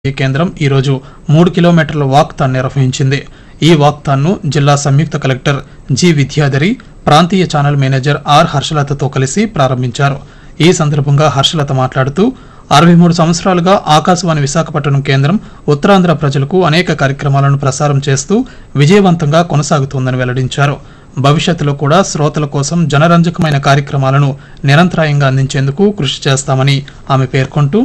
ఈ కేంద్రం ఈరోజు మూడు కిలోమీటర్ల వాక్థాన్ నిర్వహించింది ఈ వాక్థాన్ను జిల్లా సంయుక్త కలెక్టర్ జి విద్యాధరి ప్రాంతీయ ఛానల్ మేనేజర్ ఆర్ హర్షలతతో కలిసి ప్రారంభించారు ఈ సందర్భంగా హర్షలత మాట్లాడుతూ అరవై మూడు సంవత్సరాలుగా ఆకాశవాణి విశాఖపట్నం కేంద్రం ఉత్తరాంధ్ర ప్రజలకు అనేక కార్యక్రమాలను ప్రసారం చేస్తూ విజయవంతంగా కొనసాగుతోందని వెల్లడించారు భవిష్యత్తులో కూడా శ్రోతల కోసం జనరంజకమైన కార్యక్రమాలను నిరంతరాయంగా అందించేందుకు కృషి చేస్తామని ఆమె పేర్కొంటూ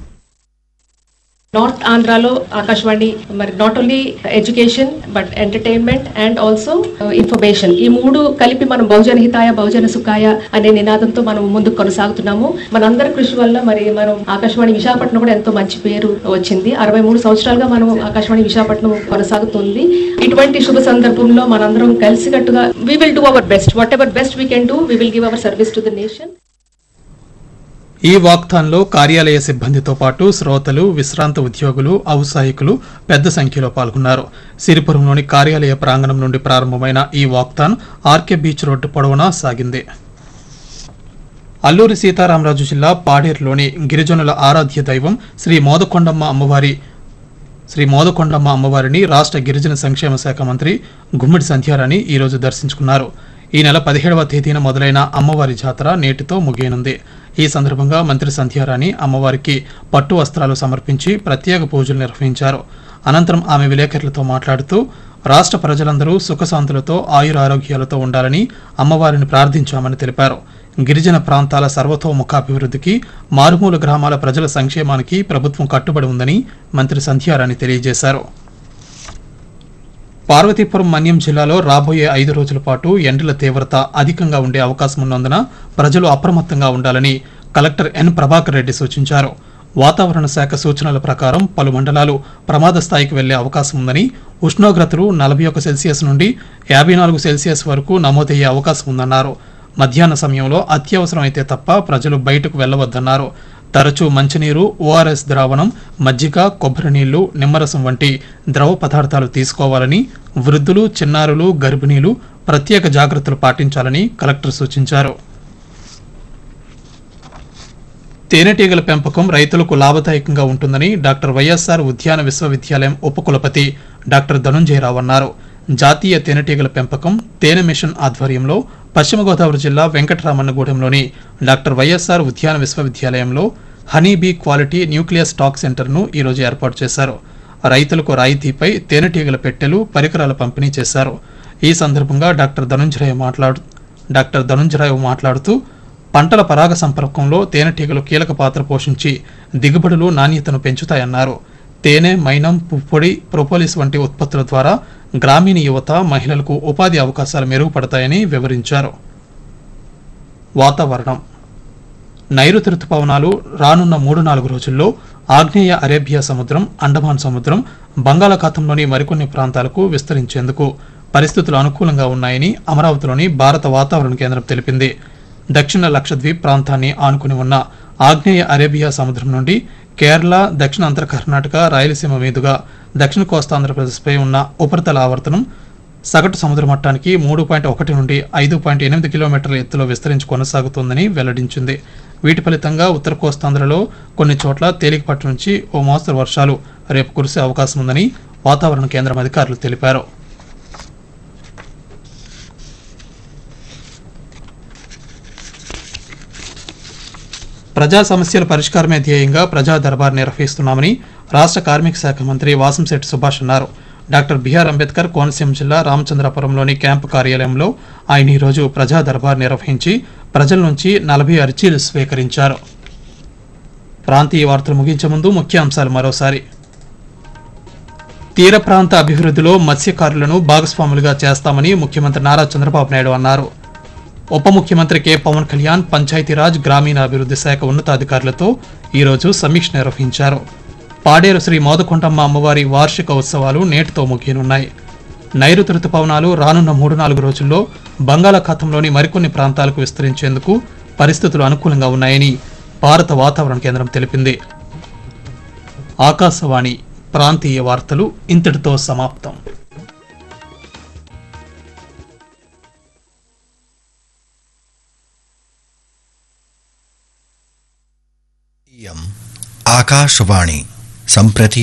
నార్త్ ఆంధ్రాలో ఆకాశవాణి మరి not only education but entertainment and also information ఈ మూడు కలిపి మనం బహుజన హితాయ బహుజన సుఖాయ అనే నినాదంతో మనం ముందుకు కొనసాగుతున్నాము మనందరి కృషి వల్ల మరి మనం ఆకాశవాణి విశాఖపట్నం కూడా ఎంతో మంచి పేరు వచ్చింది అరవై మూడు సంవత్సరాలుగా మనం ఆకాశవాణి విశాఖపట్నం కొనసాగుతుంది ఇటువంటి శుభ సందర్భంలో మనందరం కలిసికట్టుగా we will do our best whatever best we can do we will give our service to the nation ఈ వాక్థాన్లో కార్యాలయ సిబ్బందితో పాటు శ్రోతలు విశ్రాంత ఉద్యోగులు ఔత్సాహికులు పెద్ద సంఖ్యలో పాల్గొన్నారు సిరిపురంలోని కార్యాలయ ప్రాంగణం నుండి ప్రారంభమైన ఈ వాక్థాన్ ఆర్కే బీచ్ రోడ్డు పొడవునా సాగింది అల్లూరి సీతారామరాజు జిల్లా పాడేరులోని గిరిజనుల ఆరాధ్య దైవం శ్రీ మోదకొండమ్మ అమ్మవారి శ్రీ మోదకొండమ్మ అమ్మవారిని రాష్ట్ర గిరిజన సంక్షేమ శాఖ మంత్రి గుమ్మిడి సంధ్యారాణి ఈరోజు దర్శించుకున్నారు ఈ నెల పదిహేడవ తేదీన మొదలైన అమ్మవారి జాతర నేటితో ముగియనుంది ఈ సందర్భంగా మంత్రి సంధ్యారాణి అమ్మవారికి పట్టు వస్త్రాలు సమర్పించి ప్రత్యేక పూజలు నిర్వహించారు అనంతరం ఆమె విలేకరులతో మాట్లాడుతూ రాష్ట్ర ప్రజలందరూ సుఖశాంతులతో ఆయురారోగ్యాలతో ఉండాలని అమ్మవారిని ప్రార్థించామని తెలిపారు గిరిజన ప్రాంతాల సర్వతోముఖాభివృద్ధికి మారుమూల గ్రామాల ప్రజల సంక్షేమానికి ప్రభుత్వం కట్టుబడి ఉందని మంత్రి సంధ్యారాణి తెలియజేశారు పార్వతీపురం మన్యం జిల్లాలో రాబోయే ఐదు రోజుల పాటు ఎండల తీవ్రత అధికంగా ఉండే అవకాశం ఉన్నందున ప్రజలు అప్రమత్తంగా ఉండాలని కలెక్టర్ ఎన్ ప్రభాకర్ రెడ్డి సూచించారు వాతావరణ శాఖ సూచనల ప్రకారం పలు మండలాలు ప్రమాద స్థాయికి వెళ్లే అవకాశం ఉందని ఉష్ణోగ్రతలు నలభై ఒక సెల్సియస్ నుండి యాభై నాలుగు సెల్సియస్ వరకు నమోదయ్యే అవకాశం ఉందన్నారు మధ్యాహ్న సమయంలో అత్యవసరం అయితే తప్ప ప్రజలు బయటకు వెళ్లవద్దన్నారు తరచూ మంచినీరు ఓఆర్ఎస్ ద్రావణం మజ్జిగ కొబ్బరి నీళ్లు నిమ్మరసం వంటి ద్రవ పదార్థాలు తీసుకోవాలని వృద్ధులు చిన్నారులు గర్భిణీలు ప్రత్యేక జాగ్రత్తలు పాటించాలని కలెక్టర్ సూచించారు తేనెటీగల పెంపకం రైతులకు లాభదాయకంగా ఉంటుందని డాక్టర్ వైఎస్ఆర్ ఉద్యాన విశ్వవిద్యాలయం ఉపకులపతి డాక్టర్ ధనుంజయరావు అన్నారు జాతీయ తేనెటీగల పెంపకం తేనె మిషన్ ఆధ్వర్యంలో పశ్చిమ గోదావరి జిల్లా వెంకటరామన్నగూడెంలోని డాక్టర్ వైఎస్ఆర్ ఉద్యాన విశ్వవిద్యాలయంలో honey bee quality nucleus stock సెంటర్ను ఈరోజు ఏర్పాటు చేశారు రైతులకు రాయితీపై తేనెటీగల పెట్టెలు పరికరాల పంపిణీ చేశారు ఈ సందర్భంగా డాక్టర్ ధనుంజరావు మాట్లాడు డాక్టర్ ధనుంజరావు మాట్లాడుతూ పంటల పరాగ సంపర్కంలో తేనెటీగలు కీలక పాత్ర పోషించి దిగుబడులు నాణ్యతను పెంచుతాయన్నారు తేనె మైనం పుప్పొడి ప్రొపోలిస్ వంటి ఉత్పత్తుల ద్వారా గ్రామీణ యువత మహిళలకు ఉపాధి అవకాశాలు మెరుగుపడతాయని వివరించారు వాతావరణం నైరుతి రుతుపవనాలు రానున్న మూడు నాలుగు రోజుల్లో ఆగ్నేయ అరేబియా సముద్రం అండమాన్ సముద్రం బంగాళాఖాతంలోని మరికొన్ని ప్రాంతాలకు విస్తరించేందుకు పరిస్థితులు అనుకూలంగా ఉన్నాయని అమరావతిలోని భారత వాతావరణ కేంద్రం తెలిపింది దక్షిణ లక్షద్వీప్ ప్రాంతాన్ని ఆనుకుని ఉన్న ఆగ్నేయ అరేబియా సముద్రం నుండి కేరళ దక్షిణ అంతర కర్ణాటక రాయలసీమ మీదుగా దక్షిణ కోస్తాంధ్రప్రదేశ్పై ఉన్న ఉపరితల ఆవర్తనం సగటు సముద్ర మట్టానికి మూడు పాయింట్ ఒకటి నుండి ఐదు పాయింట్ ఎనిమిది కిలోమీటర్ల ఎత్తులో విస్తరించి కొనసాగుతోందని వెల్లడించింది వీటి ఫలితంగా ఉత్తర కోస్తాంధ్రలో కొన్ని చోట్ల తేలికపాటి నుంచి ఓ మోస్తరు వర్షాలు రేపు కురిసే అవకాశం ఉందని వాతావరణ కేంద్రం అధికారులు తెలిపారు ప్రజా సమస్యల పరిష్కారమే ధ్యేయంగా ప్రజా దర్బార్ నిర్వహిస్తున్నామని రాష్ట్ర కార్మిక శాఖ మంత్రి వాసంశెట్టి సుభాష్ అన్నారు డాక్టర్ బిఆర్ అంబేద్కర్ కోనసీమ జిల్లా రామచంద్రపురంలోని క్యాంపు కార్యాలయంలో ఆయన ఈరోజు ప్రజా దర్బార్ నిర్వహించి ప్రజల నుంచి నలభై అర్జీలు స్వీకరించారు ప్రాంతీయ వార్తలు ముగించే ముందు ముఖ్య అంశాలు మరోసారి తీర ప్రాంత అభివృద్ధిలో మత్స్యకారులను భాగస్వాములుగా చేస్తామని ముఖ్యమంత్రి నారా చంద్రబాబు నాయుడు అన్నారు ఉప ముఖ్యమంత్రి కె పవన్ కళ్యాణ్ పంచాయతీరాజ్ గ్రామీణాభివృద్ధి శాఖ ఉన్నతాధికారులతో ఈరోజు సమీక్ష నిర్వహించారు పాడేరు శ్రీ మోదకొండమ్మ అమ్మవారి వార్షిక ఉత్సవాలు నేటితో ముగియనున్నాయి నైరుతి రుతుపవనాలు రానున్న మూడు నాలుగు రోజుల్లో బంగాళాఖాతంలోని మరికొన్ని ప్రాంతాలకు విస్తరించేందుకు పరిస్థితులు అనుకూలంగా ఉన్నాయని భారత వాతావరణ కేంద్రం తెలిపింది ఆకాశవాణి ప్రాంతీయ వార్తలు ఇంతటితో సమాప్తం इयम् आकाशवाणी सम्प्रति